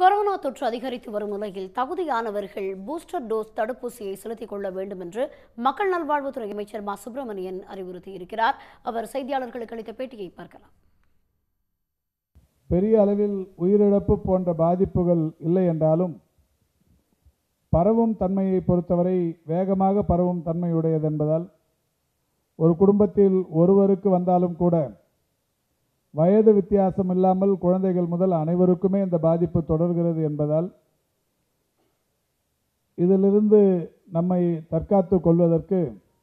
corona தொற்று அதிகரித்து வரும் நிலையில் தகுதியானவர்கள் பூஸ்டர் டோஸ் தடுப்பூசியை செலுத்திக் கொள்ள வேண்டும் என்று மக்கள் நல்வாழ்வுத்துறை அமைச்சர் மா சுப்பிரமணியன் அறிவுறுத்தியிருக்கிறார் அவர் செய்தியாளர்களுக்கு அளித்த பேட்டியை பார்க்கலாம் பெரிய அளவில் உயிரிழப்பு போன்ற பாதிப்புகள் இல்லை என்றாலும் பரவும் தன்மையை பொறுத்தவரை வேகமாக பரவும் தன்மையுடையது என்பதால் ஒரு குடும்பத்தில் ஒருவருக்கு வந்தாலும் கூட வயது வித்தியாசம் இல்லாமல் குழந்தைகள் முதல் அனைவருக்குமே இந்த பாதிப்பு தொடர்கிறது என்பதால் இதிலிருந்து நம்மை தற்காத்து கொள்வதற்கு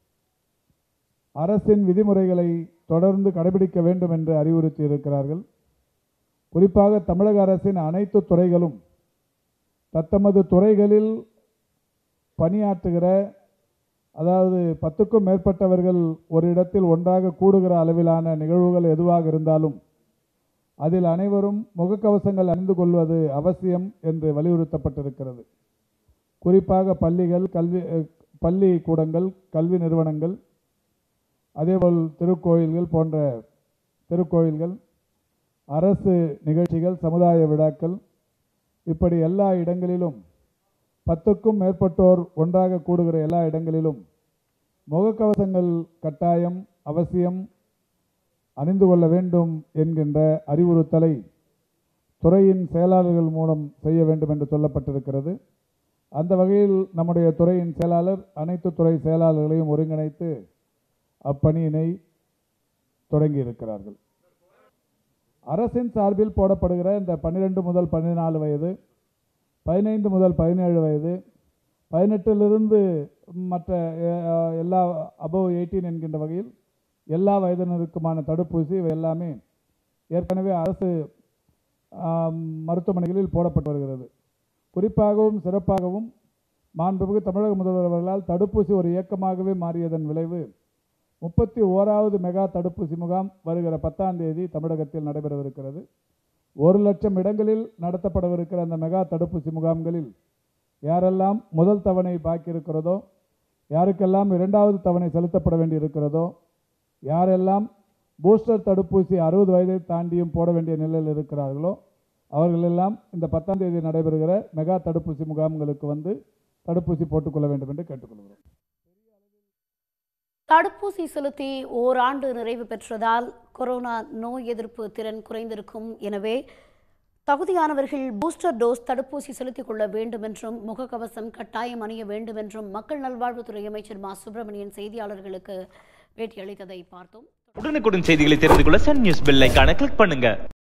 அரசின் விதிமுறைகளை தொடர்ந்து கடைபிடிக்க வேண்டும் என்று அறிவுறுத்தி இருக்கிறார்கள் குறிப்பாக தமிழக அரசின் அனைத்து துறைகளும் தத்தமது துறைகளில் பணியாற்றுகிற அதாவது பத்துக்கும் மேற்பட்டவர்கள் ஒரு இடத்தில் ஒன்றாக கூடுகிற அளவிலான நிகழ்வுகள் எதுவாக இருந்தாலும் அதில் அனைவரும் முகக்கவசங்கள் அணிந்து கொள்வது அவசியம் என்று வலியுறுத்தப்பட்டிருக்கிறது குறிப்பாக பள்ளிகள் கல்வி அஹ், பள்ளி கூடங்கள் கல்வி நிறுவனங்கள் அதேபோல் திருக்கோயில்கள் போன்ற திருக்கோயில்கள் அரசு நிகழ்ச்சிகள் சமுதாய விழாக்கள் இப்படி எல்லா இடங்களிலும் பத்துக்கும் மேற்பட்டோர் ஒன்றாக கூடுகிற எல்லா இடங்களிலும் முகக்கவசங்கள் கட்டாயம் அவசியம் அணிந்து கொள்ள வேண்டும் என்கின்ற அறிவுறுத்தலை துறையின் செயலாளர்கள் மூலம் செய்ய வேண்டும் என்று சொல்லப்பட்டிருக்கிறது அந்த வகையில் நம்முடைய துறையின் செயலாளர் அனைத்து துறை செயலாளர்களையும் ஒருங்கிணைத்து அப்பணியினை தொடங்கி இருக்கிறார்கள் அரசின் சார்பில் போடப்படுகிற இந்த பன்னிரெண்டு முதல் பதினாலு வயது பதினைந்து முதல் பதினேழு வயது பதினெட்டிலிருந்து மற்ற அஹ், எல்லா அபவ் எயிட்டீன் என்கின்ற வகையில் எல்லா வயதினருக்குமான தடுப்பூசி இவை எல்லாமே ஏற்கனவே அரசு ஆம், மருத்துவமனைகளில் போடப்பட்டு வருகிறது குறிப்பாகவும் சிறப்பாகவும் மாண்புமிகு தமிழக முதல்வர் அவர்களால் தடுப்பூசி ஒரு இயக்கமாகவே மாறியதன் விளைவு முப்பத்தி ஓராவது மெகா தடுப்பூசி முகாம் வருகிற பத்தாம் தேதி தமிழகத்தில் நடைபெறவிருக்கிறது ஒரு லட்சம் இடங்களில் நடத்தப்படவிருக்கிற அந்த மெகா தடுப்பூசி முகாம்களில் யாரெல்லாம் முதல் தவணை பாக்கி இருக்கிறதோ யாருக்கெல்லாம் இரண்டாவது தவணை செலுத்தப்பட வேண்டி இருக்கிறதோ யாரெல்லாம் பூஸ்டர் தடுப்பூசி அறுபது வயதை தாண்டியும் போட வேண்டிய நிலையில் இருக்கிறார்களோ அவர்களெல்லாம் இந்த பத்தாம் தேதி நடைபெறுகிற மெகா தடுப்பூசி முகாம்களுக்கு வந்து தடுப்பூசி போட்டுக்கொள்ள வேண்டும் என்று கேட்டுக்கொள்கிறோம் தடுப்பூசி செலுத்தி ஓராண்டு நிறைவு பெற்றதால் கொரோனா நோய் எதிர்ப்பு திறன் குறைந்திருக்கும் எனவே தகுதியானவர்கள் பூஸ்டர் டோஸ் தடுப்பூசி செலுத்திக் கொள்ள வேண்டும் என்றும் முகக்கவசம் கட்டாயம் அணிய வேண்டும் என்றும் மக்கள் நல்வாழ்வுத்துறை அமைச்சர் மா சுப்பிரமணியன் செய்தியாளர்களுக்கு பேட்டியளித்ததை பார்த்தோம் உடனுக்குடன் செய்திகளை தெரிந்து கொள்ள சன் நியூஸ் பெல் ஐகானை கிளிக் பண்ணுங்க